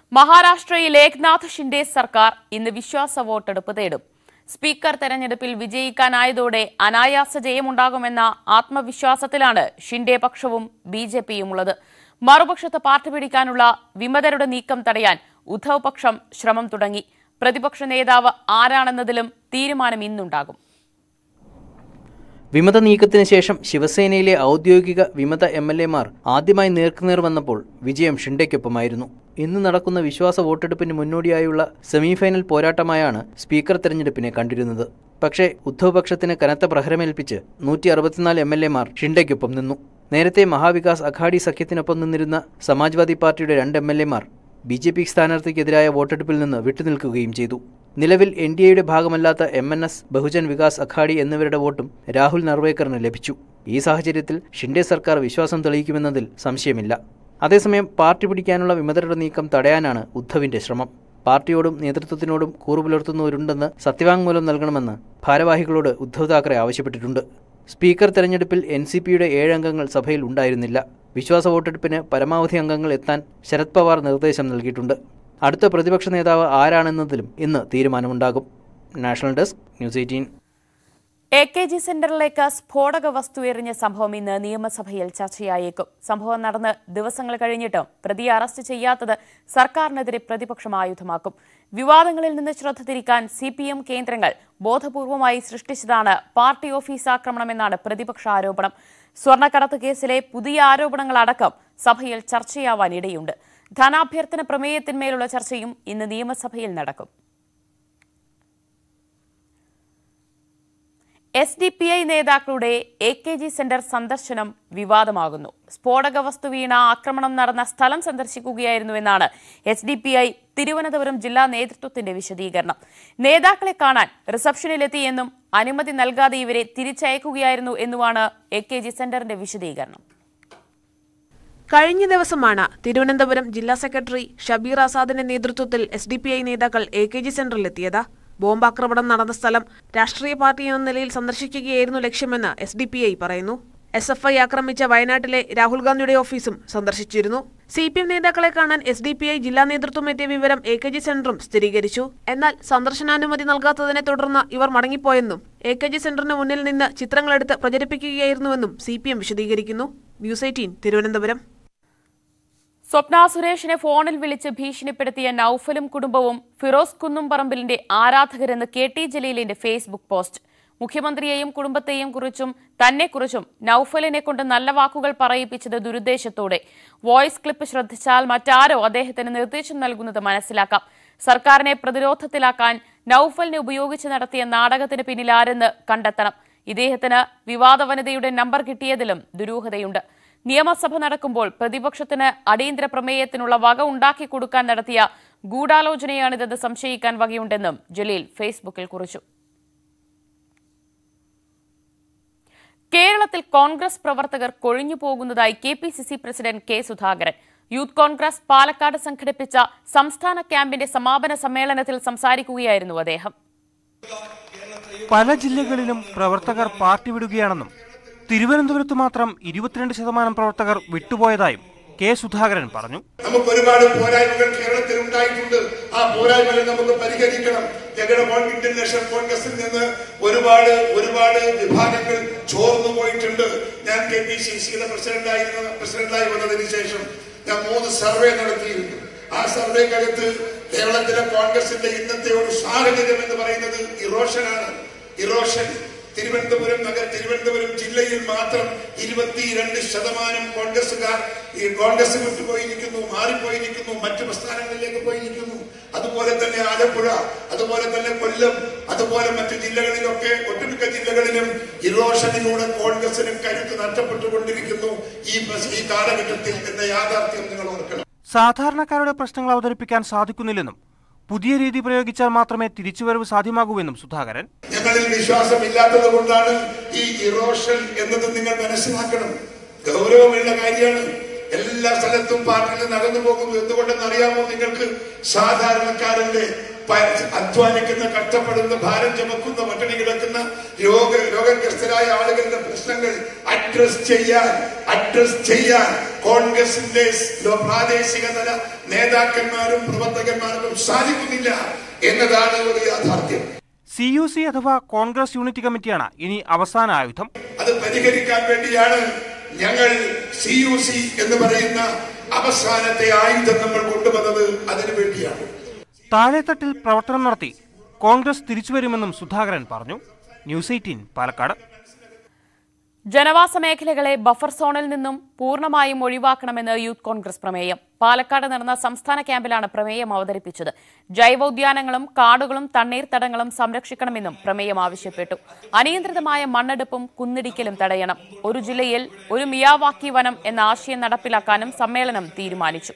മഹാരാഷ്ട്രയിൽ ഏക്നാഥ് ഷിൻഡെ സർക്കാർ ഇന്ന് വിശ്വാസ വോട്ടെടുപ്പ് തേടും സ്പീക്കർ തെരഞ്ഞെടുപ്പിൽ വിജയിക്കാനായതോടെ അനായാസ ജയമുണ്ടാകുമെന്ന ആത്മവിശ്വാസത്തിലാണ് ഷിൻഡെ പക്ഷവും ബി ജെ പിയും ഉള്ളത് മറുപക്ഷത്ത് പാർട്ടി പിടിക്കാനുള്ള വിമതരുടെ നീക്കം തടയാൻ ഉദ്ധവ് പക്ഷം ശ്രമം തുടങ്ങി പ്രതിപക്ഷ നേതാവ് ആരാണെന്നതിലും തീരുമാനം ഇന്നുണ്ടാകും വിമത നീക്കത്തിന് ശേഷം ശിവസേനയിലെ ഔദ്യോഗിക വിമത എം എൽ എമാർ ആദ്യമായി നേർക്കുനേർ വന്നപ്പോൾ വിജയം ഷിൻഡയ്ക്കൊപ്പമായിരുന്നു ഇന്ന് നടക്കുന്ന വിശ്വാസ വോട്ടെടുപ്പിന് മുന്നോടിയായുള്ള സെമിഫൈനൽ പോരാട്ടമായാണ് സ്പീക്കർ തെരഞ്ഞെടുപ്പിനെ കണ്ടിരുന്നത് പക്ഷേ ഉദ്ധവ് പക്ഷത്തിന് കനത്ത പ്രഹരമേൽപ്പിച്ച് നൂറ്റി അറുപത്തിനാല് എം എൽ എമാർ ഷിൻഡയ്ക്കൊപ്പം നിന്നു നേരത്തെ മഹാവികാസ് അഘാഡി സഖ്യത്തിനൊപ്പം നിന്നിരുന്ന സമാജ്വാദി പാർട്ടിയുടെ രണ്ട് എം എൽ എമാർ ബി ജെ പി സ്ഥാനാർത്ഥിക്കെതിരായ വോട്ടെടുപ്പിൽ നിന്ന് വിട്ടുനിൽക്കുകയും ചെയ്തു നിലവിൽ എൻ ഡി എയുടെ ഭാഗമല്ലാത്ത M N S Bahujan Vikas Aghadi എന്നിവരുടെ വോട്ടും രാഹുൽ നർവേക്കറിന് ലഭിച്ചു ഈ സാഹചര്യത്തിൽ ഷിൻഡെ സർക്കാർ വിശ്വാസം തെളിയിക്കുമെന്നതിൽ സംശയമില്ല അതേസമയം പാർട്ടി പിടിക്കാനുള്ള വിമതരുടെ നീക്കം തടയാനാണ് ഉദ്ധവിന്റെ ശ്രമം പാർട്ടിയോടും നേതൃത്വത്തിനോടും കൂറുപുലർത്തുന്നവരുണ്ടെന്ന് സത്യവാങ്മൂലം നൽകണമെന്ന് ഭാരവാഹികളോട് ഉദ്ധവ് താക്കറെ ആവശ്യപ്പെട്ടിട്ടുണ്ട് സ്പീക്കർ തെരഞ്ഞെടുപ്പിൽ എൻ സി പിയുടെ ഏഴ് അംഗങ്ങൾ സഭയിൽ ഉണ്ടായിരുന്നില്ല വിശ്വാസ വോട്ടെടുപ്പിന് പരമാവധി അംഗങ്ങൾ എത്താൻ ശരത് പവാർ നിർദ്ദേശം നൽകിയിട്ടുണ്ട് അടുത്ത പ്രതിപക്ഷ നേതാവ് ആരാണെന്നതിലും ഇന്ന് തീരുമാനമുണ്ടാകും national desk news eighteen A K G സെന്ററിലേക്ക് സ്ഫോടക വസ്തു എറിഞ്ഞ സംഭവം ഇന്ന് നിയമസഭയിൽ ചർച്ചയായേക്കും സംഭവം നടന്ന് ദിവസങ്ങൾ കഴിഞ്ഞിട്ടും പ്രതിയെ അറസ്റ്റ് ചെയ്യാത്തത് സർക്കാരിനെതിരെ പ്രതിപക്ഷം ആയുധമാക്കും വിവാദങ്ങളിൽ നിന്ന് ശ്രദ്ധ തിരിക്കാൻ സി പി എം കേന്ദ്രങ്ങൾ ബോധപൂർവമായി സൃഷ്ടിച്ചതാണ് പാർട്ടി ഓഫീസ് ആക്രമണമെന്നാണ് പ്രതിപക്ഷ ആരോപണം സ്വർണ്ണക്കടത്ത് കേസിലെ പുതിയ ആരോപണങ്ങളടക്കം സഭയിൽ ചർച്ചയാവാൻ ഇടയുണ്ട് ധനാഭ്യർത്ഥന പ്രമേയത്തിന്മേലുള്ള ചർച്ചയും ഇന്ന് നിയമസഭയിൽ നടക്കും എസ് ഡി പി ഐ നേതാക്കളുടെ എ കെ ജി സെന്റർ സന്ദർശനം വിവാദമാകുന്നു സ്ഫോടക വസ്തു വീണ ആക്രമണം നടന്ന സ്ഥലം സന്ദർശിക്കുകയായിരുന്നുവെന്നാണ് S D P I Thiruvananthapuram ജില്ലാ നേതൃത്വത്തിന്റെ വിശദീകരണം നേതാക്കളെ കാണാൻ റിസപ്ഷനിലെത്തിയെന്നും അനുമതി നൽകാതെ ഇവരെ തിരിച്ചയക്കുകയായിരുന്നു എന്നുമാണ് എ കെ ജി സെന്ററിന്റെ വിശദീകരണം കഴിഞ്ഞ ദിവസമാണ് തിരുവനന്തപുരം ജില്ലാ സെക്രട്ടറി ഷബീർ ആസാദിന്റെ നേതൃത്വത്തിൽ എസ് ഡി പി ഐ നേതാക്കൾ എ കെ ജി സെന്ററിലെത്തിയത് ബോംബാക്രമണം നടന്ന സ്ഥലം രാഷ്ട്രീയ പാർട്ടി എന്ന നിലയിൽ സന്ദർശിക്കുകയായിരുന്നു ലക്ഷ്യമെന്ന് എസ് ഡി പി ഐ പറയുന്നു എസ് എഫ് ഐ ആക്രമിച്ച വയനാട്ടിലെ രാഹുൽ ഗാന്ധിയുടെ ഓഫീസും സന്ദർശിച്ചിരുന്നു സി പി എം നേതാക്കളെ കാണാൻ എസ് ഡി പി ഐ ജില്ലാ നേതൃത്വം എത്തിയ വിവരം എ കെ ജി സെന്ററും സ്ഥിരീകരിച്ചു എന്നാൽ സന്ദർശനാനുമതി നൽകാത്തതിനെ തുടർന്ന് ഇവർ മടങ്ങിപ്പോയെന്നും എ കെ ജി സെന്ററിന് മുന്നിൽ നിന്ന് ചിത്രങ്ങളെടുത്ത് പ്രചരിപ്പിക്കുകയായിരുന്നുവെന്നും സി പി എം വിശദീകരിക്കുന്നു ന്യൂസ് എയ്റ്റീൻ തിരുവനന്തപുരം സ്വപ്ന സുരേഷിനെ ഫോണിൽ വിളിച്ച് ഭീഷണിപ്പെടുത്തിയ നൌഫലും കുടുംബവും ഫിറോസ് കുന്നുംപറമ്പിലിന്റെ ആരാധകരെന്ന് കെ ടി ജലീലിന്റെ ഫേസ്ബുക്ക് പോസ്റ്റ് മുഖ്യമന്ത്രിയെയും കുടുംബത്തെയും കുറിച്ചും തന്നെക്കുറിച്ചും നൌഫലിനെ കൊണ്ട് നല്ല വാക്കുകൾ പറയിപ്പിച്ചത് ദുരുദ്ദേശത്തോടെ വോയിസ് ക്ലിപ്പ് ശ്രദ്ധിച്ചാൽ മറ്റാരോ അദ്ദേഹത്തിന് നിർദ്ദേശം നൽകുന്നത് മനസ്സിലാക്കാം സർക്കാരിനെ പ്രതിരോധത്തിലാക്കാൻ നൌഫലിനെ ഉപയോഗിച്ച് നടത്തിയ നാടകത്തിന് പിന്നിലാരെന്ന് കണ്ടെത്തണം ഇദ്ദേഹത്തിന് വിവാദ വനിതയുടെ നമ്പർ കിട്ടിയതിലും ദുരൂഹതയുണ്ട് നിയമസഭ നടക്കുമ്പോൾ പ്രതിപക്ഷത്തിന് അടിയന്തര പ്രമേയത്തിനുള്ള വക ഉണ്ടാക്കി കൊടുക്കാൻ നടത്തിയ ഗൂഢാലോചനയാണിതെന്ന് സംശയിക്കാൻ വകയുണ്ടെന്നും ജലീൽ ഫേസ്ബുക്കിൽ കുറിച്ചു കേരളത്തിൽ കോൺഗ്രസ് പ്രവർത്തകർ കൊഴിഞ്ഞു പോകുന്നതായി K P C C president K Sudhakaran youth Congress Palakkad സംഘടിപ്പിച്ച സംസ്ഥാന ക്യാമ്പിന്റെ സമാപന സമ്മേളനത്തിൽ സംസാരിക്കുകയായിരുന്നു അദ്ദേഹം പല ജില്ലകളിലും പ്രവർത്തകർ പാർട്ടി വിടുകയാണെന്നും തിരുവനന്തപുരത്ത് മാത്രം ഇരുപത്തിരണ്ട് ശതമാനം പ്രവർത്തകർ വിട്ടുപോയതായും കെ സുധാകരൻ പറഞ്ഞു നമുക്ക് ഒരുപാട് പോരായ്മകൾ കേരളത്തിൽ ഉണ്ടായിട്ടുണ്ട് ആ പോരായ്മകൾ നമുക്ക് പരിഹരിക്കണം ജഗൻമോഹൻ ഇന്ത്യൻ നാഷണൽ കോൺഗ്രസിൽ നിന്ന് ഒരുപാട് ഒരുപാട് വിഭാഗങ്ങൾ ചോർന്നു പോയിട്ടുണ്ട് ഞാൻ കെ പി സി സിയുടെ പ്രസിഡന്റായിരുന്ന പ്രസിഡന്റായി വന്നതിന് ശേഷം ഞാൻ മൂന്ന് സർവേ നടത്തിയിരുന്നു ആ സർവേക്കകത്ത് കേരളത്തിലെ കോൺഗ്രസിന്റെ ഇന്നത്തെ ഒരു സാഹചര്യം എന്ന് പറയുന്നത് ഇറോഷനാണ് ഇറോഷൻ തിരുവനന്തപുരം നഗര തിരുവനന്തപുരം ജില്ലയിൽ മാത്രം ഇരുപത്തിരണ്ട് ശതമാനം കോൺഗ്രസുകാർ ഈ കോൺഗ്രസ് വിട്ടുപോയിരിക്കുന്നു മാറിപ്പോയിരിക്കുന്നു മറ്റു പ്രസ്ഥാനങ്ങളിലേക്ക് പോയിരിക്കുന്നു അതുപോലെ തന്നെ ആലപ്പുഴ അതുപോലെ തന്നെ കൊല്ലം അതുപോലെ മറ്റു ജില്ലകളിലൊക്കെ ഒട്ടുമിക്ക ജില്ലകളിലും ഇറോഷനിലൂടെ കോൺഗ്രസിന് കരുത്ത് നഷ്ടപ്പെട്ടുകൊണ്ടിരിക്കുന്നു ഈ പ്രസ്- ഈ കാലഘട്ടത്തിൽ എന്ന യാഥാർത്ഥ്യം നിങ്ങൾ ഓർക്കണം സാധാരണക്കാരുടെ പ്രശ്നങ്ങൾ അവതരിപ്പിക്കാൻ സാധിക്കുന്നില്ലെന്നും പുതിയ രീതി പ്രയോഗിച്ചാൽ മാത്രമേ തിരിച്ചുവരവ് സാധ്യമാകൂവെന്നും സുധാകരൻ ഞങ്ങളിൽ വിശ്വാസമില്ലാത്തത് കൊണ്ടാണ് ഈ ഇറോഷൻ എന്നത് നിങ്ങൾ മനസ്സിലാക്കണം ഗൗരവമുള്ള കാര്യമാണ് എല്ലാ സ്ഥലത്തും പാർട്ടിയിൽ നടന്നു പോകുന്നു എന്തുകൊണ്ടെന്ന് അറിയാമോ നിങ്ങൾക്ക് സാധാരണക്കാരന്റെ പ- അധ്വാനിക്കുന്ന കഷ്ടപ്പെടുന്ന ഭാരം ചുമക്കുന്ന പട്ടിണി കിടക്കുന്ന രോഗ രോഗഗ്രസ്തരായ ആളുകളുടെ പ്രശ്നങ്ങൾ അഡ്രസ് ചെയ്യാൻ അഡ്രസ് ചെയ്യാൻ കോൺഗ്രസിന്റെ സ് പ്രാദേശിക തല നേതാക്കന്മാരും പ്രവർത്തകന്മാർക്കും സാധിക്കുന്നില്ല എന്നതാണ് ഒരു യാഥാർത്ഥ്യം സി യു സി അഥവാ കോൺഗ്രസ് യൂണിറ്റ് കമ്മിറ്റിയാണ് ഇനി അവസാന ആയുധം അത് പരിഹരിക്കാൻ വേണ്ടിയാണ് ഞങ്ങൾ സി യു സി എന്ന് പറയുന്ന അവസാനത്തെ ആയുധം നമ്മൾ കൊണ്ടുവന്നത് അതിനു വേണ്ടിയാണ് താഴെത്തട്ടിൽ പ്രവർത്തനം നടത്തി കോൺഗ്രസ് തിരിച്ചുവരുമെന്നും സുധാകരൻ പറഞ്ഞു ന്യൂസ് എയ്റ്റീൻ പാലക്കാട് ജനവാസ മേഖലകളെ ബഫർ സോണിൽ നിന്നും പൂർണ്ണമായും ഒഴിവാക്കണമെന്ന് യൂത്ത് കോൺഗ്രസ് പ്രമേയം പാലക്കാട് നടന്ന സംസ്ഥാന ക്യാമ്പിലാണ് പ്രമേയം അവതരിപ്പിച്ചത് ജൈവോദ്യാനങ്ങളും കാടുകളും തണ്ണീർത്തടങ്ങളും സംരക്ഷിക്കണമെന്നും പ്രമേയം ആവശ്യപ്പെട്ടു അനിയന്ത്രിതമായ മണ്ണെടുപ്പും കുന്നിടിക്കലും തടയണം ഒരു ജില്ലയിൽ ഒരു മിയാവാക്കി വനം എന്ന ആശയം നടപ്പിലാക്കാനും സമ്മേളനം തീരുമാനിച്ചു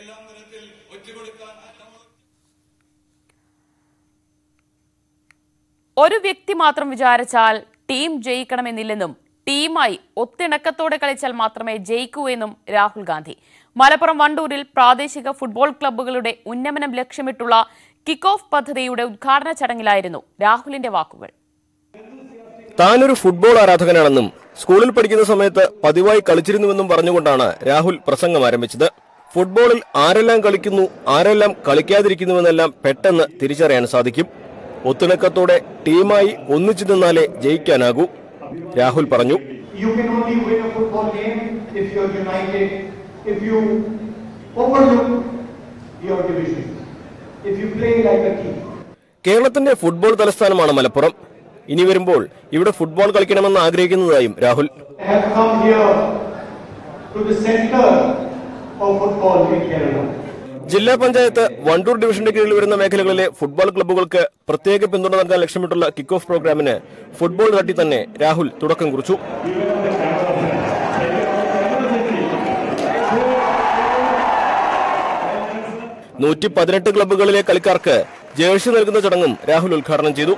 ഒരു വ്യക്തി മാത്രം വിചാരിച്ചാൽ ടീം ജയിക്കണമെന്നില്ലെന്നും ടീമായി ഒത്തിണക്കത്തോടെ കളിച്ചാൽ മാത്രമേ ജയിക്കൂ എന്നും രാഹുൽ ഗാന്ധി മലപ്പുറം വണ്ടൂരിൽ പ്രാദേശിക ഫുട്ബോൾ ക്ലബ്ബുകളുടെ ഉന്നമനം ലക്ഷ്യമിട്ടുള്ള കിക്ക് ഓഫ് പദ്ധതിയുടെ ഉദ്ഘാടന ചടങ്ങിലായിരുന്നു രാഹുലിന്റെ വാക്കുകൾ താനൊരു ഫുട്ബോൾ ആരാധകനാണെന്നും സ്കൂളിൽ പഠിക്കുന്ന സമയത്ത് പതിവായി കളിച്ചിരുന്നുവെന്നും പറഞ്ഞുകൊണ്ടാണ് രാഹുൽ പ്രസംഗം ആരംഭിച്ചത് ഫുട്ബോളിൽ ആരെല്ലാം കളിക്കുന്നു ആരെല്ലാം കളിക്കാതിരിക്കുന്നുവെന്നെല്ലാം പെട്ടെന്ന് തിരിച്ചറിയാൻ സാധിക്കും ഒത്തിണക്കത്തോടെ ടീമായി ഒന്നിച്ചു നിന്നാലേ ജയിക്കാനാകൂ രാഹുൽ പറഞ്ഞു You can only win a football game if you're united, if you overlook your divisions, if you play like a team. കേരളത്തിന്റെ ഫുട്ബോൾ തലസ്ഥാനമാണ് മലപ്പുറം ഇനി വരുമ്പോൾ ഇവിടെ ഫുട്ബോൾ കളിക്കണമെന്ന് ആഗ്രഹിക്കുന്നതായും Rahul I have come here to the center of football in Kerala. ജില്ലാ പഞ്ചായത്ത് വണ്ടൂർ ഡിവിഷന്റെ കീഴിൽ വരുന്ന മേഖലകളിലെ ഫുട്ബോൾ ക്ലബ്ബുകൾക്ക് പ്രത്യേക പിന്തുണ നൽകാൻ ലക്ഷ്യമിട്ടുള്ള കിക്ക് ഓഫ് പ്രോഗ്രാമിന് ഫുട്ബോൾ തട്ടി തന്നെ രാഹുൽ തുടക്കം കുറിച്ചു നൂറ്റി പതിനെട്ട് ക്ലബ്ബുകളിലെ കളിക്കാർക്ക് ജേഴ്സി നൽകുന്ന ചടങ്ങും രാഹുൽ ഉദ്ഘാടനം ചെയ്തു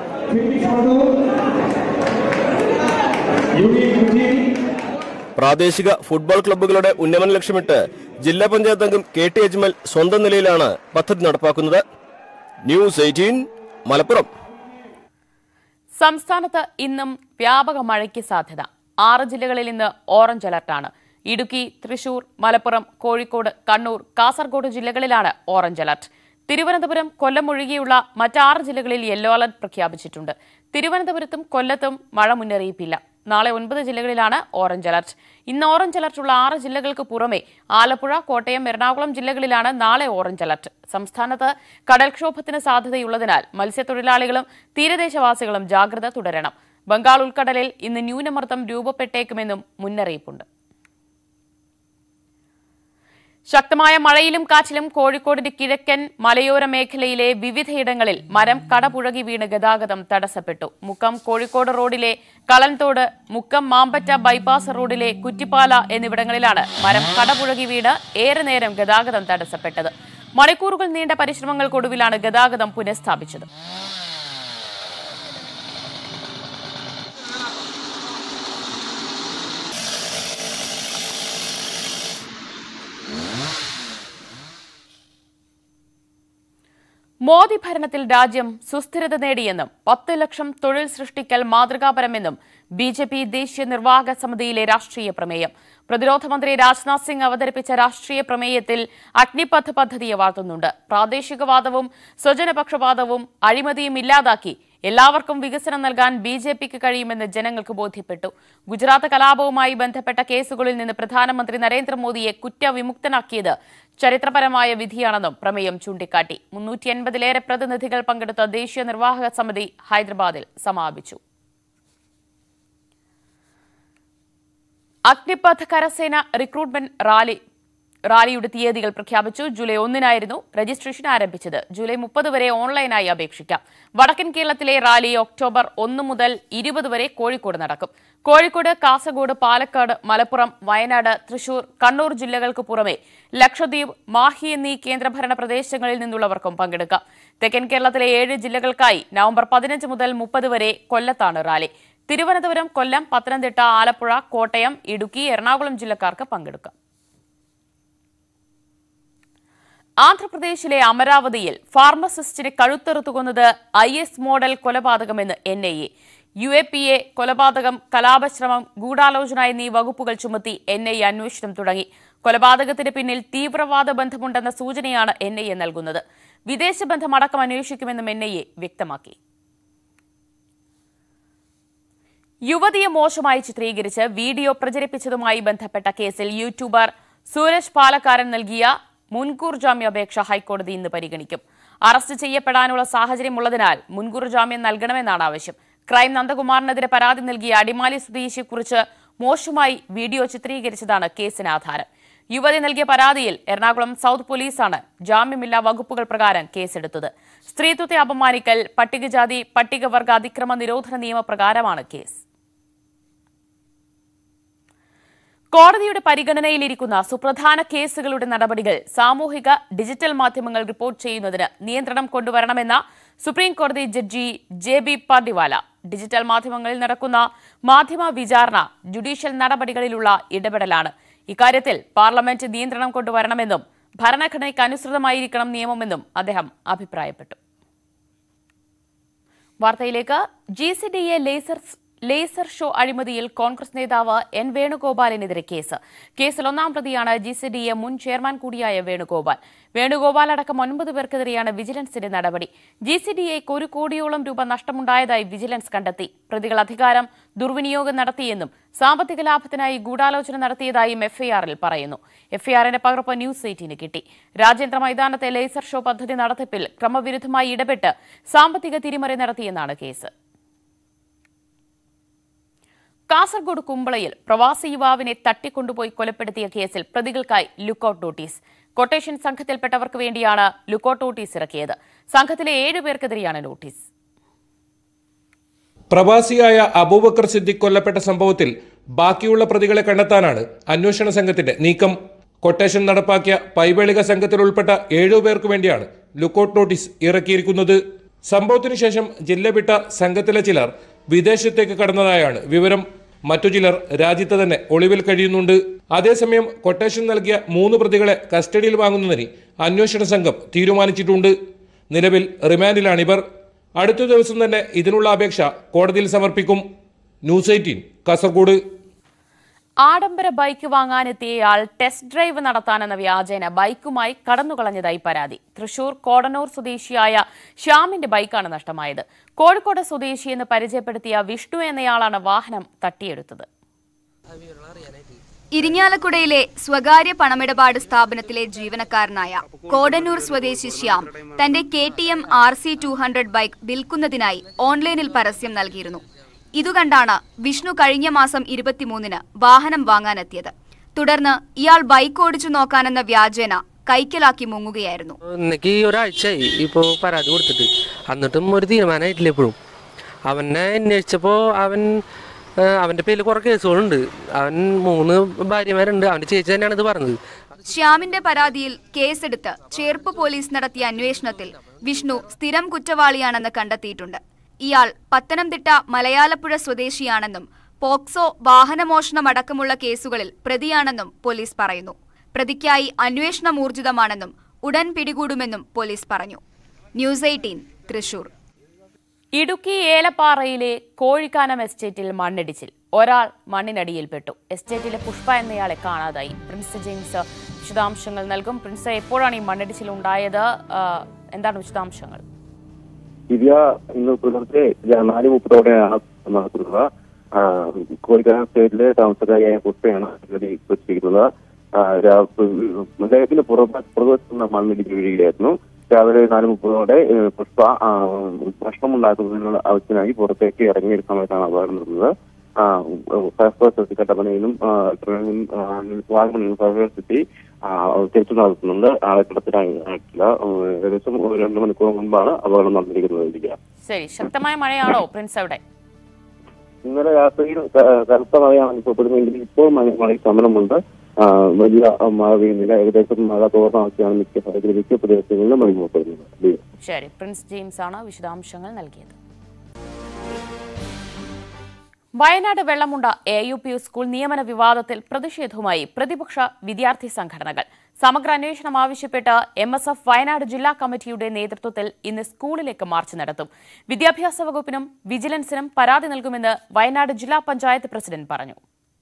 പ്രാദേശിക ഫുട്ബോൾ ക്ലബ്ബുകളുടെ ഉന്നമനം ലക്ഷ്യമിട്ട് ജില്ലാ പഞ്ചായത്ത് അംഗം കെ ടി അജ്മൽ സ്വന്തം നിലയിലാണ് പദ്ധതി നടപ്പാക്കുന്നത് ന്യൂസ് എയ്റ്റീൻ മലപ്പുറം സംസ്ഥാനത്ത് ഇന്നും വ്യാപക മഴയ്ക്ക് സാധ്യത ആറ് ജില്ലകളിൽ ഇന്ന് ഓറഞ്ച് അലർട്ടാണ് ഇടുക്കി തൃശൂർ മലപ്പുറം കോഴിക്കോട് കണ്ണൂർ കാസർഗോഡ് ജില്ലകളിലാണ് ഓറഞ്ച് അലർട്ട് തിരുവനന്തപുരം കൊല്ലം ഒഴികെയുള്ള മറ്റാറ് ജില്ലകളിൽ യെല്ലോ അലർട്ട് പ്രഖ്യാപിച്ചിട്ടുണ്ട് തിരുവനന്തപുരത്തും കൊല്ലത്തും മഴ മുന്നറിയിപ്പില്ല നാളെ ഒൻപത് ജില്ലകളിലാണ് ഓറഞ്ച് അലർട്ട് ഇന്ന് ഓറഞ്ച് അലർട്ടുള്ള ആറ് ജില്ലകൾക്ക് പുറമെ ആലപ്പുഴ കോട്ടയം എറണാകുളം ജില്ലകളിലാണ് നാളെ ഓറഞ്ച് അലർട്ട് സംസ്ഥാനത്ത് കടൽക്ഷോഭത്തിന് സാധ്യതയുള്ളതിനാൽ മത്സ്യത്തൊഴിലാളികളും തീരദേശവാസികളും ജാഗ്രത തുടരണം ബംഗാൾ ഉൾക്കടലിൽ ഇന്ന് ന്യൂനമർദ്ദം രൂപപ്പെട്ടേക്കുമെന്നും മുന്നറിയിപ്പുണ്ട് ശക്തമായ മഴയിലും കാറ്റിലും കോഴിക്കോടിന്റെ കിഴക്കൻ മലയോര മേഖലയിലെ വിവിധയിടങ്ങളിൽ മരം കടപുഴകി വീണ് ഗതാഗതം തടസ്സപ്പെട്ടു മുക്കം കോഴിക്കോട് റോഡിലെ കളൻതോട് മുക്കം മാമ്പറ്റ ബൈപ്പാസ് റോഡിലെ കുറ്റിപ്പാല എന്നിവിടങ്ങളിലാണ് മരം കടപുഴകി വീണ് ഏറെ നേരം ഗതാഗതം തടസ്സപ്പെട്ടത് മണിക്കൂറുകൾ നീണ്ട പരിശ്രമങ്ങൾക്കൊടുവിലാണ് ഗതാഗതം പുനഃസ്ഥാപിച്ചത് മോദി ഭരണത്തിൽ രാജ്യം സുസ്ഥിരത നേടിയെന്നും പത്ത് ലക്ഷം തൊഴിൽ സൃഷ്ടിക്കൽ മാതൃകാപരമെന്നും ബി ജെ പി ദേശീയ നിർവാഹക സമിതിയിലെ രാഷ്ട്രീയ പ്രമേയം പ്രതിരോധ മന്ത്രി രാജ്നാഥ് സിംഗ് അവതരിപ്പിച്ച രാഷ്ട്രീയ പ്രമേയത്തിൽ അഗ്നിപഥ് പദ്ധതിയെ വാഴ്ത്തുന്നുണ്ട് പ്രാദേശികവാദവും സ്വജനപക്ഷപാതവും അഴിമതിയും ഇല്ലാതാക്കി എല്ലാവർക്കും വികസനം നൽകാൻ ബി ജെ പിക്ക് കഴിയുമെന്ന് ജനങ്ങൾക്ക് ബോധ്യപ്പെട്ടു ഗുജറാത്ത് കലാപവുമായി ബന്ധപ്പെട്ട കേസുകളിൽ നിന്ന് പ്രധാനമന്ത്രി നരേന്ദ്രമോദിയെ കുറ്റവിമുക്തനാക്കിയത് ചരിത്രപരമായ വിധിയാണെന്നും പ്രമേയം ചൂണ്ടിക്കാട്ടി മുന്നൂറ്റി എൺപതിലേറെ പ്രതിനിധികൾ പങ്കെടുത്ത ദേശീയ നിർവാഹക സമിതി ഹൈദരാബാദിൽ സമാപിച്ചു അഗ്നിപഥ് കരസേന റിക്രൂട്ട്മെന്റ് റാലി റാലിയുടെ തീയതികൾ പ്രഖ്യാപിച്ചു ജൂലൈ ഒന്നിനായിരുന്നു രജിസ്ട്രേഷൻ ആരംഭിച്ചത് ജൂലൈ മുപ്പത് വരെ ഓൺലൈനായി അപേക്ഷിക്കാം വടക്കൻ കേരളത്തിലെ റാലി ഒക്ടോബർ ഒന്ന് മുതൽ ഇരുപത് വരെ കോഴിക്കോട് നടക്കും കോഴിക്കോട് കാസർഗോഡ് പാലക്കാട് മലപ്പുറം വയനാട് തൃശൂർ കണ്ണൂർ ജില്ലകൾക്ക് പുറമെ ലക്ഷദ്വീപ് മാഹി എന്നീ കേന്ദ്രഭരണ പ്രദേശങ്ങളിൽ നിന്നുള്ളവർക്കും പങ്കെടുക്കാം തെക്കൻ കേരളത്തിലെ ഏഴ് ജില്ലകൾക്കായി നവംബർ പതിനഞ്ച് മുതൽ മുപ്പത് വരെ കൊല്ലത്താണ് റാലി തിരുവനന്തപുരം കൊല്ലം പത്തനംതിട്ട ആലപ്പുഴ കോട്ടയം ഇടുക്കി എറണാകുളം ജില്ലക്കാർക്ക് പങ്കെടുക്കാം ആന്ധ്രാപ്രദേശിലെ അമരാവതിയിൽ ഫാർമസിസ്റ്റിനെ കഴുത്തെറുത്തു കൊന്നത് ഐ എസ് മോഡൽ കൊലപാതകമെന്ന് N I A U A P A കൊലപാതകം കലാപശ്രമം ഗൂഢാലോചന എന്നീ വകുപ്പുകൾ ചുമത്തി എൻ ഐ എ അന്വേഷണം തുടങ്ങി കൊലപാതകത്തിന് പിന്നിൽ തീവ്രവാദ ബന്ധമുണ്ടെന്ന സൂചനയാണ് എൻ ഐ എ നൽകുന്നത് വിദേശ ബന്ധമടക്കം അന്വേഷിക്കുമെന്നും എൻ ഐ എ വ്യക്തമാക്കി യുവതിയെ മോശമായി ചിത്രീകരിച്ച് വീഡിയോ പ്രചരിപ്പിച്ചതുമായി ബന്ധപ്പെട്ട കേസിൽ യൂട്യൂബർ സൂരജ് പാലക്കാരൻ നൽകിയ മുൻകൂർ ജാമ്യാപേക്ഷ ഹൈക്കോടതി ഇന്ന് പരിഗണിക്കും അറസ്റ്റ് ചെയ്യപ്പെടാനുള്ള സാഹചര്യമുള്ളതിനാൽ മുൻകൂർ ജാമ്യം നൽകണമെന്നാണ് ആവശ്യം ക്രൈം നന്ദകുമാറിനെതിരെ പരാതി നൽകിയ അടിമാലി സ്വദേശിയെക്കുറിച്ച് മോശമായി വീഡിയോ ചിത്രീകരിച്ചതാണ് കേസിന് ആധാരം യുവതി നൽകിയ പരാതിയിൽ എറണാകുളം സൗത്ത് പോലീസാണ് ജാമ്യമില്ലാ വകുപ്പുകൾ പ്രകാരം കേസെടുത്തത് സ്ത്രീത്വത്തെ അപമാനിക്കൽ പട്ടികജാതി പട്ടികവർഗ അതിക്രമ നിരോധന നിയമപ്രകാരമാണ് കേസ് കോടതിയുടെ പരിഗണനയിലിരിക്കുന്ന സുപ്രധാന കേസുകളുടെ നടപടികൾ സാമൂഹിക ഡിജിറ്റൽ മാധ്യമങ്ങൾ റിപ്പോർട്ട് ചെയ്യുന്നതിന് നിയന്ത്രണം കൊണ്ടുവരണമെന്ന സുപ്രീം കോടതി judge J B Pardiwala digital മാധ്യമങ്ങളിൽ നടക്കുന്ന മാധ്യമ വിചാരണ ജുഡീഷ്യൽ നടപടികളിലുള്ള ഇടപെടലാണ് ഇക്കാര്യത്തിൽ പാർലമെന്റ് നിയന്ത്രണം കൊണ്ടുവരണമെന്നും ഭരണഘടനയ്ക്ക് അനുസൃതമായിരിക്കണം നിയമമെന്നും അദ്ദേഹം അഭിപ്രായപ്പെട്ടു വാർത്തയിലേക്ക് G C D A laser laser show അഴിമതിയിൽ കോൺഗ്രസ് നേതാവ് എൻ വേണുഗോപാലിനെതിരെ കേസ് കേസിൽ ഒന്നാം പ്രതിയാണ് ജി സി ഡി എ മുൻ ചെയർമാൻ കൂടിയായ വേണുഗോപാൽ വേണുഗോപാൽ അടക്കം ഒൻപത് പേർക്കെതിരെയാണ് വിജിലൻസിന്റെ നടപടി ജി സി ഡി എക്ക് ഒരു കോടിയോളം രൂപ നഷ്ടമുണ്ടായതായി വിജിലൻസ് കണ്ടെത്തി പ്രതികൾ അധികാരം ദുർവിനിയോഗം നടത്തിയെന്നും സാമ്പത്തിക ലാഭത്തിനായി ഗൂഢാലോചന നടത്തിയതായും എഫ്ഐആറിൽ പറയുന്നു എഫ്ഐആറിന്റെ പകർപ്പ് ന്യൂസ് എയ്റ്റീന് കിട്ടി രാജ്യാന്തര മൈതാനത്തെ ലേസർ ഷോ പദ്ധതി നടത്തിപ്പിൽ ക്രമവിരുദ്ധമായി ഇടപെട്ട് സാമ്പത്തിക തിരിമറി നടത്തിയെന്നാണ് കേസ് കാസർഗോഡ് കുമ്പളയിൽ പ്രവാസി യുവാവിനെ തട്ടിക്കൊണ്ടുപോയി കൊലപ്പെടുത്തിയ കേസിൽ പ്രതികൾക്കായി ലുക്കൌട്ട് നോട്ടീസ് കൊട്ടേഷൻ സംഘത്തിൽപ്പെട്ടവർക്ക് വേണ്ടിയാണ് ലുക്കൌട്ട് നോട്ടീസ് ഇറക്കിയത് സംഘത്തിലെ ഏഴുപേർക്കെതിരെയാണ് നോട്ടീസ് പ്രവാസിയായ അബൂബക്കർ സിദ്ദിഖ് കൊല്ലപ്പെട്ട സംഭവത്തിൽ ബാക്കിയുള്ള പ്രതികളെ കണ്ടെത്താനാണ് അന്വേഷണ സംഘത്തിന്റെ നീക്കം കൊട്ടേഷൻ നടപ്പാക്കിയ പൈവേളിക സംഘത്തിൽ ഉൾപ്പെട്ട ഏഴുപേർക്ക് വേണ്ടിയാണ് ലുക്കൌട്ട് നോട്ടീസ് ഇറക്കിയിരിക്കുന്നത് സംഭവത്തിനു ശേഷം ജില്ല വിട്ട സംഘത്തിലെ ചിലർ വിദേശത്തേക്ക് കടന്നതായാണ് വിവരം മറ്റു ചിലർ രാജ്യത്ത് തന്നെ ഒളിവിൽ കഴിയുന്നുണ്ട് അതേസമയം കൊട്ടേഷൻ നൽകിയ മൂന്ന് പ്രതികളെ കസ്റ്റഡിയിൽ വാങ്ങുന്നതിന് അന്വേഷണ സംഘം തീരുമാനിച്ചിട്ടുണ്ട് നിലവിൽ റിമാൻഡിലാണിവർ അടുത്ത ദിവസം തന്നെ ഇതിനുള്ള അപേക്ഷ കോടതിയിൽ സമർപ്പിക്കും ന്യൂസ് എയ്റ്റീൻ കാസർഗോഡ് ആഡംബര ബൈക്ക് വാങ്ങാനെത്തിയയാൾ ടെസ്റ്റ് ഡ്രൈവ് നടത്താനെന്ന വ്യാജേന ബൈക്കുമായി കടന്നുകളഞ്ഞതായി പരാതി തൃശൂർ കോടന്നൂർ സ്വദേശിയായ ശ്യാമിന്റെ ബൈക്കാണ് നഷ്ടമായത് കോഴിക്കോട് സ്വദേശിയെന്ന് പരിചയപ്പെടുത്തിയ വിഷ്ണു എന്നയാളാണ് വാഹനം തട്ടിയെടുത്തത് ഇരിങ്ങാലക്കുടയിലെ സ്വകാര്യ പണമിടപാട് സ്ഥാപനത്തിലെ ജീവനക്കാരനായ കോടന്നൂർ സ്വദേശി ശ്യാം തന്റെ K T M R C two hundred bike വിൽക്കുന്നതിനായി ഓൺലൈനിൽ പരസ്യം നൽകിയിരുന്നു ഇതുകണ്ടാണ് വിഷ്ണു കഴിഞ്ഞ മാസം ഇരുപത്തിമൂന്നിന് വാഹനം വാങ്ങാനെത്തിയത് തുടർന്ന് ഇയാൾ ബൈക്ക് ഓടിച്ചു നോക്കാനെന്ന വ്യാജേന കൈക്കലാക്കി മുങ്ങുകയായിരുന്നു ഇന്നേക്ക് ഒരാഴ്ചയായി ഇപ്പോൾ പരാതി കൊടുത്തിട്ട് എന്നിട്ടും ഒരു തീരുമാനമായിട്ടില്ല ഇപ്പോഴും അവനെ അന്വേഷിച്ചപ്പോൾ അവൻ ആ, അവന്റെ പേരിൽ കുറെ കേസുകളുണ്ട് അവൻ മൂന്ന് ഭാര്യമാരുണ്ട് അവന്റെ ചേച്ചി തന്നെയാണ് ഇത് പറഞ്ഞത് ശ്യാമിന്റെ പരാതിയിൽ കേസെടുത്ത് ചേർപ്പ് പോലീസ് നടത്തിയ അന്വേഷണത്തിൽ വിഷ്ണു സ്ഥിരം കുറ്റവാളിയാണെന്ന് കണ്ടെത്തിയിട്ടുണ്ട് ഇയാൾ പത്തനംതിട്ട മലയാലപ്പുഴ സ്വദേശിയാണെന്നും പോക്സോ വാഹനമോഷണമടക്കമുള്ള കേസുകളിൽ പ്രതിയാണെന്നും പോലീസ് പറയുന്നു പ്രതിക്കായി അന്വേഷണം ഊർജിതമാണെന്നും ഉടൻ പിടികൂടുമെന്നും പോലീസ് പറഞ്ഞു ന്യൂസ് എയ്റ്റീൻ തൃശൂർ ഇടുക്കി ഏലപ്പാറയിലെ കോഴിക്കാനം എസ്റ്റേറ്റിൽ മണ്ണിടിച്ചിൽ ഒരാൾ മണ്ണിനടിയിൽപ്പെട്ടു എസ്റ്റേറ്റിലെ പുഷ്പ എന്നയാളെ കാണാതായി പ്രിൻസ് ജെയിംസ് വിശദാംശങ്ങൾ നൽകും പ്രിൻസ് എപ്പോഴാണ് ഈ മണ്ണിടിച്ചിൽ ഉണ്ടായത് ആ, എന്താണ് വിശദാംശങ്ങൾ ദിവ്യ ഇന്ന് പുലർച്ചെ നാല് മുപ്പതോടെയാണ് നടക്കുന്നത് ആ, കോഴിക്കോട് സ്റ്റേറ്റിലെ താമസക്കാരിയായ പുഷ്പയാണ് ഇവരെ വെച്ചിരിക്കുന്നത് ആ, രാ- അദ്ദേഹത്തിന് പുറത്ത് പുറകുവശത്ത് നിന്ന് മണ്ണിടിച്ച് വീഴുകയായിരുന്നു രാവിലെ നാല് മുപ്പതോടെ ഏഹ്, പുഷ്പ ആ, ഭക്ഷണമുണ്ടാക്കുന്നതിനുള്ള ആവശ്യത്തിനായി പുറത്തേക്ക് ഇറങ്ങിയ ഒരു സമയത്താണ് അപകടം നടന്നത് ആ, ഫയർഫോഴ്സ് എത്തി കട്ടപ്പനയിലും ആ, ട്രെയിനിലും ആ, വാഗമണിലും ഫയർഫോഴ്സ് എത്തി ആ, തിരിച്ചു നടത്തുന്നുണ്ട് ആളെ കിടത്തിലായിട്ടില്ല ഏകദേശം ഒരു രണ്ട് മണിക്കൂർ മുമ്പാണ് അപകടം നടന്നിരിക്കുന്നത് ഇരിക്കുക ശരി ശക്തമായ മഴയാണോ പ്രിൻസ് അവിടെ ഇന്നലെ രാത്രിയിൽ ക- കനത്ത മഴയാണ് അനുഭവപ്പെടുന്നതെങ്കിൽ ഇപ്പോൾ മഴ മഴയ്ക്ക് ശമനമുണ്ട് ആ, വലിയ ആ, മഴ പെയ്യുന്നില്ല ഏകദേശം മഴ തോർന്ന അവസ്ഥയാണ് മിക്ക സ്ഥലങ്ങളിൽ മിക്ക പ്രദേശങ്ങളിലും അനുഭവപ്പെടുന്നത് ശരി പ്രിൻസ് ജെയിംസ് ആണ് വിശദാംശങ്ങൾ നൽകിയത് Wayanad Vellamunda A U P school നിയമന വിവാദത്തിൽ പ്രതിഷേധവുമായി പ്രതിപക്ഷ വിദ്യാർത്ഥി സംഘടനകൾ സമഗ്ര അന്വേഷണം ആവശ്യപ്പെട്ട് എം എസ് എഫ് വയനാട് ജില്ലാ കമ്മിറ്റിയുടെ നേതൃത്വത്തിൽ ഇന്ന് സ്കൂളിലേക്ക് മാർച്ച് നടത്തും വിദ്യാഭ്യാസ വകുപ്പിനും വിജിലൻസിനും പരാതി നൽകുമെന്ന് വയനാട് ജില്ലാ പഞ്ചായത്ത് പ്രസിഡന്റ് പറഞ്ഞു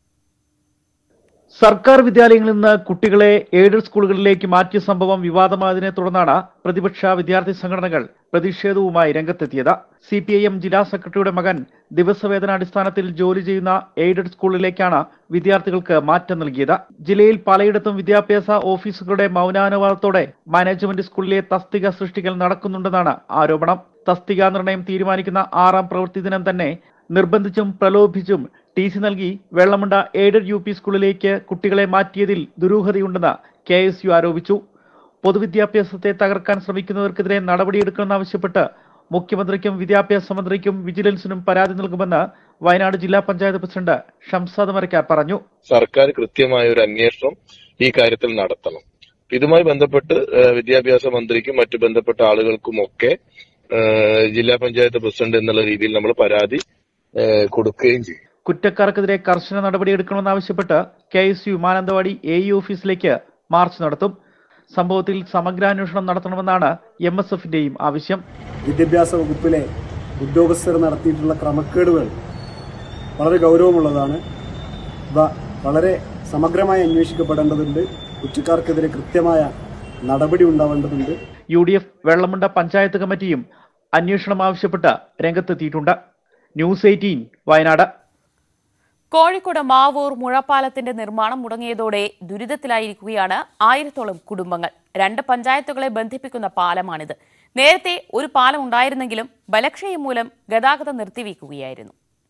സർക്കാർ വിദ്യാലയങ്ങളിൽ നിന്ന് കുട്ടികളെ എയ്ഡഡ് സ്കൂളുകളിലേക്ക് മാറ്റിയ സംഭവം വിവാദമായതിനെ തുടർന്നാണ് പ്രതിപക്ഷ വിദ്യാർത്ഥി സംഘടനകൾ പ്രതിഷേധവുമായി രംഗത്തെത്തിയത് സി പി ഐ എം ജില്ലാ സെക്രട്ടറിയുടെ മകൻ ദിവസവേതനാടിസ്ഥാനത്തിൽ ജോലി ചെയ്യുന്ന എയ്ഡഡ് സ്കൂളിലേക്കാണ് വിദ്യാർത്ഥികൾക്ക് മാറ്റം നൽകിയത് ജില്ലയിൽ പലയിടത്തും വിദ്യാഭ്യാസ ഓഫീസുകളുടെ മൗനാനുവാദത്തോടെ മാനേജ്മെന്റ് സ്കൂളിലെ തസ്തിക സൃഷ്ടിക്കൽ നടക്കുന്നുണ്ടെന്നാണ് ആരോപണം തസ്തിക നിർണയം തീരുമാനിക്കുന്ന ആറാം പ്രവൃത്തി ദിനം തന്നെ നിർബന്ധിച്ചും പ്രലോഭിച്ചും ടി സി നൽകി വെള്ളമുണ്ട എയ്ഡഡ് യു പി സ്കൂളിലേക്ക് കുട്ടികളെ മാറ്റിയതിൽ ദുരൂഹതയുണ്ടെന്ന് കെ എസ് യു ആരോപിച്ചു പൊതുവിദ്യാഭ്യാസത്തെ തകർക്കാൻ ശ്രമിക്കുന്നവർക്കെതിരെ നടപടിയെടുക്കണമെന്നാവശ്യപ്പെട്ട് മുഖ്യമന്ത്രിക്കും വിദ്യാഭ്യാസ മന്ത്രിക്കും വിജിലൻസിനും പരാതി നൽകുമെന്ന് വയനാട് ജില്ലാ പഞ്ചായത്ത് പ്രസിഡന്റ് ഷംസാദ് മരക്കാർ പറഞ്ഞു സർക്കാർ കൃത്യമായ ഒരു അന്വേഷണം ഈ കാര്യത്തിൽ നടത്തണം ഇതുമായി ബന്ധപ്പെട്ട് ഏഹ്, വിദ്യാഭ്യാസ മന്ത്രിക്കും മറ്റു ബന്ധപ്പെട്ട ആളുകൾക്കുമൊക്കെ ഏഹ്, ജില്ലാ പഞ്ചായത്ത് പ്രസിഡന്റ് എന്നുള്ള രീതിയിൽ നമ്മൾ പരാതി ഏഹ്, കൊടുക്കുകയും ചെയ്യും കുറ്റക്കാർക്കെതിരെ കർശന നടപടിയെടുക്കണമെന്നാവശ്യപ്പെട്ട് K S U Mananthavady A E ഓഫീസിലേക്ക് മാർച്ച് നടത്തും സംഭവത്തിൽ സമഗ്രാന്വേഷണം നടത്തണമെന്നാണ് എം എസ് എഫിന്റെയും ആവശ്യം വിദ്യാഭ്യാസ വകുപ്പിലെ ഉദ്യോഗസ്ഥർ നടത്തിയിട്ടുള്ള ക്രമക്കേടുകൾ വളരെ ഗൗരവമുള്ളതാണ് ഇവ വളരെ സമഗ്രമായി അന്വേഷിക്കപ്പെടേണ്ടതുണ്ട് കുറ്റക്കാർക്കെതിരെ കൃത്യമായ നടപടി ഉണ്ടാവേണ്ടതുണ്ട് U D F Vellamunda panchayat കമ്മിറ്റിയും അന്വേഷണം ആവശ്യപ്പെട്ട് രംഗത്തെത്തിയിട്ടുണ്ട് ന്യൂസ് എയ്റ്റീൻ വയനാട് കോഴിക്കോട് മാവൂർ മുഴപ്പാലത്തിന്റെ നിർമ്മാണം മുടങ്ങിയതോടെ ദുരിതത്തിലായിരിക്കുകയാണ് ആയിരത്തോളം കുടുംബങ്ങൾ രണ്ട് പഞ്ചായത്തുകളെ ബന്ധിപ്പിക്കുന്ന പാലമാണിത് നേരത്തെ ഒരു പാലം ഉണ്ടായിരുന്നെങ്കിലും ബലക്ഷയം മൂലം ഗതാഗതം നിർത്തിവെക്കുകയായിരുന്നു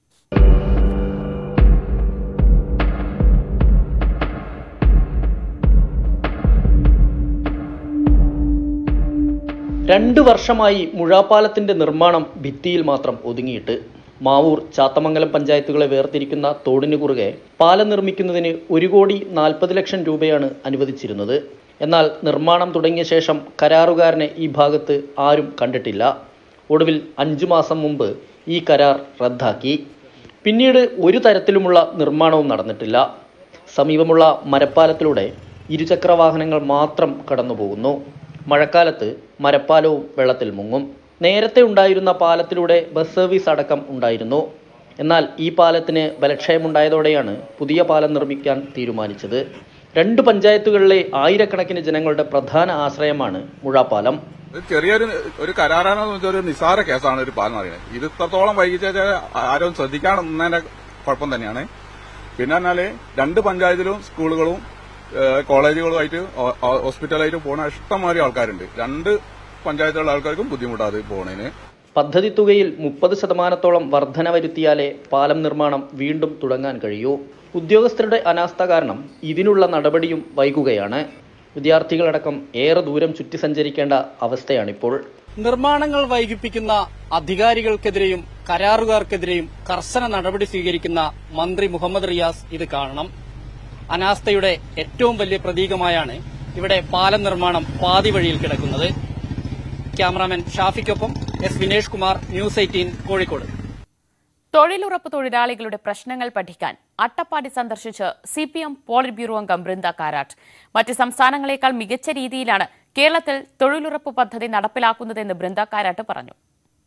രണ്ടു വർഷമായി മുഴാപ്പാലത്തിന്റെ നിർമ്മാണം ഭിത്തിയിൽ മാത്രം ഒതുങ്ങിയിട്ട് മാവൂർ ചാത്തമംഗലം പഞ്ചായത്തുകളെ വേർതിരിക്കുന്ന തോടിനു കുറുകെ പാലം നിർമ്മിക്കുന്നതിന് ഒരു കോടി നാൽപ്പത് ലക്ഷം രൂപയാണ് അനുവദിച്ചിരുന്നത് എന്നാൽ നിർമ്മാണം തുടങ്ങിയ ശേഷം കരാറുകാരനെ ഈ ഭാഗത്ത് ആരും കണ്ടിട്ടില്ല ഒടുവിൽ അഞ്ചു മാസം മുമ്പ് ഈ കരാർ റദ്ദാക്കി പിന്നീട് ഒരു തരത്തിലുമുള്ള നിർമ്മാണവും നടന്നിട്ടില്ല സമീപമുള്ള മരപ്പാലത്തിലൂടെ ഇരുചക്ര വാഹനങ്ങൾ മാത്രം കടന്നുപോകുന്നു മഴക്കാലത്ത് മരപ്പാലവും വെള്ളത്തിൽ മുങ്ങും നേരത്തെ ഉണ്ടായിരുന്ന പാലത്തിലൂടെ ബസ് സർവീസ് അടക്കം ഉണ്ടായിരുന്നു എന്നാൽ ഈ പാലത്തിന് ബലക്ഷയമുണ്ടായതോടെയാണ് പുതിയ പാലം നിർമ്മിക്കാൻ തീരുമാനിച്ചത് രണ്ട് പഞ്ചായത്തുകളിലെ ആയിരക്കണക്കിന് ജനങ്ങളുടെ പ്രധാന ആശ്രയമാണ് മുഴാപ്പാലം ഇത് ചെറിയൊരു ഒരു കരാറാണെന്ന് വെച്ചാൽ ഒരു നിസ്സാര കേസാണ് ഒരു പാലം അറിയുന്നത് ഇത് ഇത്രത്തോളം വൈകിച്ചാൽ ആരും ശ്രദ്ധിക്കാൻ നിന്നതിന്റെ കുഴപ്പം തന്നെയാണ് പിന്നെ പറഞ്ഞാല് രണ്ട് പഞ്ചായത്തിലും സ്കൂളുകളും ഏഹ്, കോളേജുകളുമായിട്ട് ഹോ- ഹോ- ഹോസ്പിറ്റലായിട്ട് പോണ ഇഷ്ടംമാതിരി ആൾക്കാരുണ്ട് രണ്ട് പഞ്ചായത്തിലുള്ള ആൾക്കാർക്കും ബുദ്ധിമുട്ടാണ് ഇത് പോണതിന് പദ്ധതി തുകയിൽ മുപ്പത് ശതമാനത്തോളം വർധന വരുത്തിയാലേ പാലം നിർമ്മാണം വീണ്ടും തുടങ്ങാൻ കഴിയൂ ഉദ്യോഗസ്ഥരുടെ അനാസ്ഥ കാരണം ഇതിനുള്ള നടപടിയും വൈകുകയാണ് വിദ്യാർത്ഥികളടക്കം ഏറെ ദൂരം ചുറ്റി സഞ്ചരിക്കേണ്ട അവസ്ഥയാണിപ്പോൾ നിർമ്മാണങ്ങൾ വൈകിപ്പിക്കുന്ന അധികാരികൾക്കെതിരെയും കരാറുകാർക്കെതിരെയും കർശന നടപടി സ്വീകരിക്കുന്ന മന്ത്രി മുഹമ്മദ് റിയാസ് ഇത് കാണണം അനാസ്ഥയുടെ ഏറ്റവും വലിയ പ്രതീകമായാണ് ഇവിടെ പാലം നിർമ്മാണം പാതി വഴിയിൽ കിടക്കുന്നത് ക്യാമറാമാൻ ഷാഫിക്കൊപ്പം S Vinesh Kumar news eighteen Kozhikode തൊഴിലുറപ്പ് തൊഴിലാളികളുടെ പ്രശ്നങ്ങൾ പഠിക്കാൻ അട്ടപ്പാടി സന്ദർശിച്ച് C P M polit bureau അംഗം ബൃന്ദ കാരാട്ട് മറ്റ് സംസ്ഥാനങ്ങളെക്കാൾ മികച്ച രീതിയിലാണ് കേരളത്തിൽ തൊഴിലുറപ്പ് പദ്ധതി നടപ്പിലാക്കുന്നതെന്ന് ബൃന്ദ കാരാട്ട് പറഞ്ഞു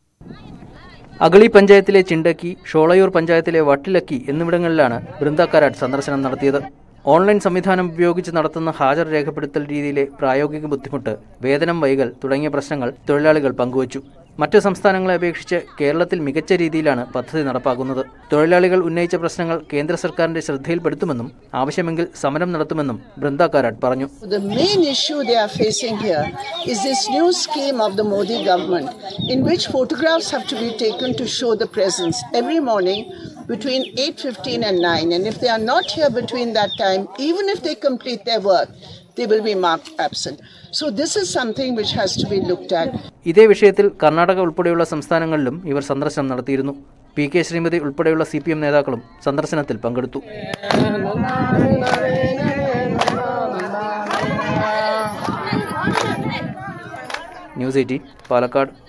അഗളി പഞ്ചായത്തിലെ ചിണ്ടക്കി ഷോളയൂർ പഞ്ചായത്തിലെ വട്ടിലക്കി എന്നിവിടങ്ങളിലാണ് ബൃന്ദ കാരാട്ട് സന്ദർശനം നടത്തിയത് ഓൺലൈൻ സംവിധാനം ഉപയോഗിച്ച് നടത്തുന്ന ഹാജർ രേഖപ്പെടുത്തൽ രീതിയിലെ പ്രായോഗിക ബുദ്ധിമുട്ട് വേതനം വൈകൽ തുടങ്ങിയ പ്രശ്നങ്ങൾ തൊഴിലാളികൾ പങ്കുവച്ചു മറ്റ് സംസ്ഥാനങ്ങളെ അപേക്ഷിച്ച് കേരളത്തിൽ മികച്ച രീതിയിലാണ് പദ്ധതി നടപ്പാക്കുന്നത് തൊഴിലാളികൾ ഉന്നയിച്ച പ്രശ്നങ്ങൾ കേന്ദ്ര സർക്കാരിന്റെ ശ്രദ്ധയിൽപ്പെടുത്തുമെന്നും ആവശ്യമെങ്കിൽ സമരം നടത്തുമെന്നും ബൃന്ദ കാരാട്ട് പറഞ്ഞു The main issue they are facing here is this new scheme of the Modi government in which photographs have to be taken to show the presence every morning between 8:15 and 9 and if they are not here between that time even if they complete their work they will be marked absent so this is something which has to be looked at ഇതേ വിഷയത്തിൽ കർണാടക ഉൾപ്പെടെയുള്ള സംസ്ഥാനങ്ങളിലും ഇവർ സന്ദർശനം നടത്തിയിരുന്നു P K Shrimati ഉൾപ്പെടെയുള്ള C P M നേതാക്കളും സന്ദർശനത്തിൽ പങ്കെടുത്തു ന്യൂസ് എയ്റ്റീൻ പാലക്കാട്